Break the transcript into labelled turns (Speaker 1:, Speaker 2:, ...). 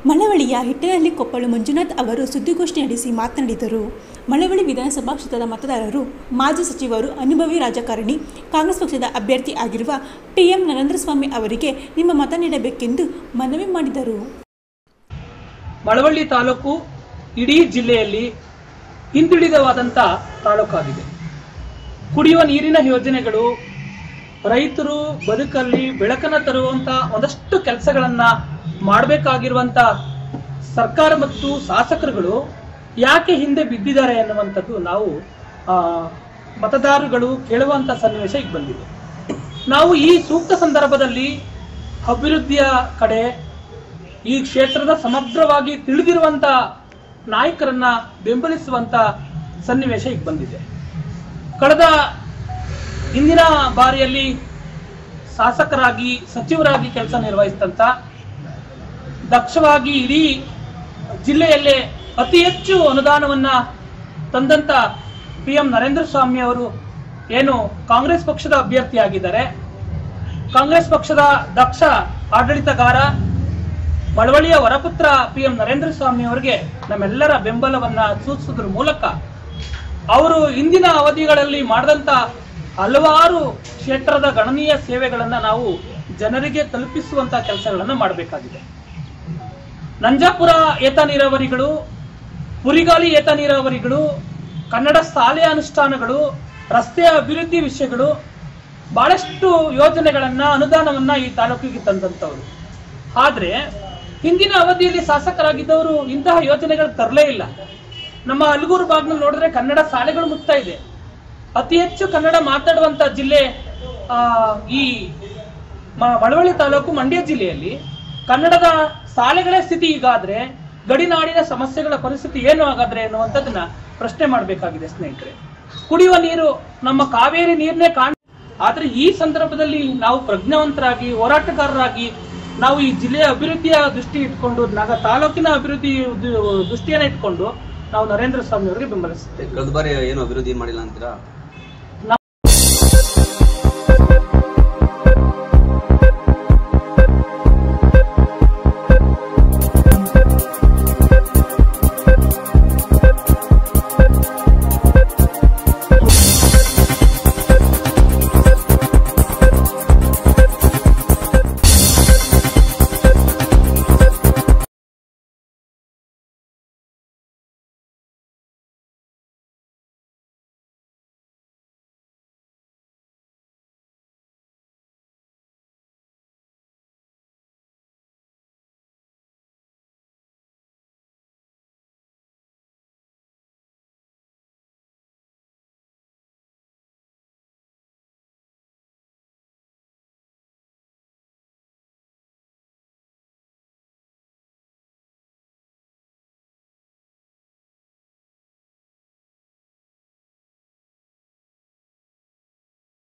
Speaker 1: ಮಳವಳ್ಳಿಯ ಹಿಟ್ಟನಹಳ್ಳಿ ಕೊಪ್ಪಳು ಮಂಜುನಾಥ್ ಅವರು ಸುದ್ದಿಗೋಷ್ಠಿ ನಡೆಸಿ ಮಾತನಾಡಿದರು ಮಳವಳ್ಳಿ ವಿಧಾನಸಭಾ ಕ್ಷೇತ್ರದ ಮತದಾರರು ಮಾಜಿ ಸಚಿವರು ಅನುಭವಿ ರಾಜಕಾರಣಿ ಕಾಂಗ್ರೆಸ್ ಪಕ್ಷದ ಅಭ್ಯರ್ಥಿ ಆಗಿರುವ ಟಿಎಂ ನರೇಂದ್ರಸ್ವಾಮಿ ಅವರಿಗೆ ನಿಮ್ಮ ಮತ ನೀಡಬೇಕೆಂದು ಮನವಿ ಮಾಡಿದರು
Speaker 2: ಮಳವಳ್ಳಿ ತಾಲೂಕು ಇಡೀ ಜಿಲ್ಲೆಯಲ್ಲಿ ಹಿಂದುಳಿದವಾದಂಥ ತಾಲೂಕಾಗಿದೆ ಕುಡಿಯುವ ನೀರಿನ ಯೋಜನೆಗಳು ರೈತರು ಬದುಕಲ್ಲಿ ಬೆಳಕನ್ನು ತರುವಂತ ಒಂದಷ್ಟು ಕೆಲಸಗಳನ್ನ ಮಾಡಬೇಕಾಗಿರುವಂತ ಸರ್ಕಾರ ಮತ್ತು ಶಾಸಕರುಗಳು ಯಾಕೆ ಹಿಂದೆ ಬಿದ್ದಿದ್ದಾರೆ ಅನ್ನುವಂಥದ್ದು ನಾವು ಆ, ಮತದಾರರುಗಳು ಕೇಳುವಂತ ಸನ್ನಿವೇಶ ಈಗ ಬಂದಿದೆ ನಾವು ಈ ಸೂಕ್ತ ಸಂದರ್ಭದಲ್ಲಿ ಅಭಿವೃದ್ಧಿಯ ಕಡೆ ಈ ಕ್ಷೇತ್ರದ ಸಮಗ್ರವಾಗಿ ತಿಳಿದಿರುವಂತ ನಾಯಕರನ್ನ ಬೆಂಬಲಿಸುವಂತ ಸನ್ನಿವೇಶ ಈಗ ಬಂದಿದೆ ಕಳೆದ ಹಿಂದಿನ ಬಾರಿಯಲ್ಲಿ ಶಾಸಕರಾಗಿ ಸಚಿವರಾಗಿ ಕೆಲಸ ನಿರ್ವಹಿಸಿದಂತ ದಕ್ಷವಾಗಿ ಇಡೀ ಜಿಲ್ಲೆಯಲ್ಲೇ ಅತಿ ಹೆಚ್ಚು ಅನುದಾನವನ್ನ ತಂದಂತ ಪಿ ಎಂ ನರೇಂದ್ರ ಸ್ವಾಮಿ ಅವರು ಏನು ಕಾಂಗ್ರೆಸ್ ಪಕ್ಷದ ಅಭ್ಯರ್ಥಿಯಾಗಿದ್ದಾರೆ ಕಾಂಗ್ರೆಸ್ ಪಕ್ಷದ ದಕ್ಷ ಆಡಳಿತಗಾರ ಮಳವಳ್ಳಿಯ ವರಪುತ್ರ ಪಿ ಎಂ ನರೇಂದ್ರ ಸ್ವಾಮಿ ಅವರಿಗೆ ನಮ್ಮೆಲ್ಲರ ಬೆಂಬಲವನ್ನ ಸೂಚಿಸೋದ್ರ ಮೂಲಕ ಅವರು ಇಂದಿನ ಅವಧಿಗಳಲ್ಲಿ ಮಾಡಿದಂತ ಹಲವಾರು ಕ್ಷೇತ್ರದ ಗಣನೀಯ ಸೇವೆಗಳನ್ನ ನಾವು ಜನರಿಗೆ ತಲುಪಿಸುವಂತ ಕೆಲಸಗಳನ್ನ ಮಾಡಬೇಕಾಗಿದೆ ನಂಜಾಪುರ ಏತ ನೀರಾವರಿಗಳು ಪುರಿಗಾಲಿ ಏತ ನೀರಾವರಿಗಳು ಕನ್ನಡ ಶಾಲೆ ಅನುಷ್ಠಾನಗಳು ರಸ್ತೆಯ ಅಭಿವೃದ್ಧಿ ವಿಷಯಗಳು ಬಹಳಷ್ಟು ಯೋಜನೆಗಳನ್ನ ಅನುದಾನವನ್ನ ಈ ತಾಲೂಕಿಗೆ ತಂದಂತವರು ಆದ್ರೆ ಹಿಂದಿನ ಅವಧಿಯಲ್ಲಿ ಶಾಸಕರಾಗಿದ್ದವರು ಇಂತಹ ಯೋಜನೆಗಳು ತರಲೇ ಇಲ್ಲ ನಮ್ಮ ಅಲಗೂರು ಭಾಗದಲ್ಲಿ ನೋಡಿದ್ರೆ ಕನ್ನಡ ಶಾಲೆಗಳು ಮುಕ್ತ ಇದೆ ಅತಿ ಹೆಚ್ಚು ಕನ್ನಡ ಮಾತಾಡುವಂತ ಜಿಲ್ಲೆ ಆ, ಈ ಮ- ಮಳವಳ್ಳಿ ತಾಲೂಕು ಮಂಡ್ಯ ಜಿಲ್ಲೆಯಲ್ಲಿ ಕನ್ನಡದ ಶಾಲೆಗಳ ಸ್ಥಿತಿ ಈಗಾದ್ರೆ ಗಡಿನಾಡಿನ ಸಮಸ್ಯೆಗಳ ಪರಿಸ್ಥಿತಿ ಏನು ಹಾಗಾದ್ರೆ ಅನ್ನುವಂಥದ್ದನ್ನ ಪ್ರಶ್ನೆ ಮಾಡಬೇಕಾಗಿದೆ ಸ್ನೇಹಿತರೆ ಕುಡಿಯುವ ನೀರು ನಮ್ಮ ಕಾವೇರಿ ನೀರನ್ನೇ ಕಾಣ ಆದ್ರೆ ಈ ಸಂದರ್ಭದಲ್ಲಿ ನಾವು ಪ್ರಜ್ಞಾವಂತರಾಗಿ ಹೋರಾಟಗಾರರಾಗಿ ನಾವು ಈ ಜಿಲ್ಲೆಯ ಅಭಿವೃದ್ಧಿಯ ದೃಷ್ಟಿ ಇಟ್ಕೊಂಡು ನಾಗ ತಾಲೂಕಿನ ಅಭಿವೃದ್ಧಿ ದು- ದೃಷ್ಟಿಯನ್ನ ಇಟ್ಕೊಂಡು ನಾವು ನರೇಂದ್ರ ಸ್ವಾಮಿ ಅವರಿಗೆ ಬೆಂಬಲಿಸುತ್ತೇವೆ
Speaker 3: ಕಳೆದ ಬಾರಿ ಏನು ಅಭಿವೃದ್ಧಿ ಮಾಡಿಲ್ಲ ಅಂತೀರಾ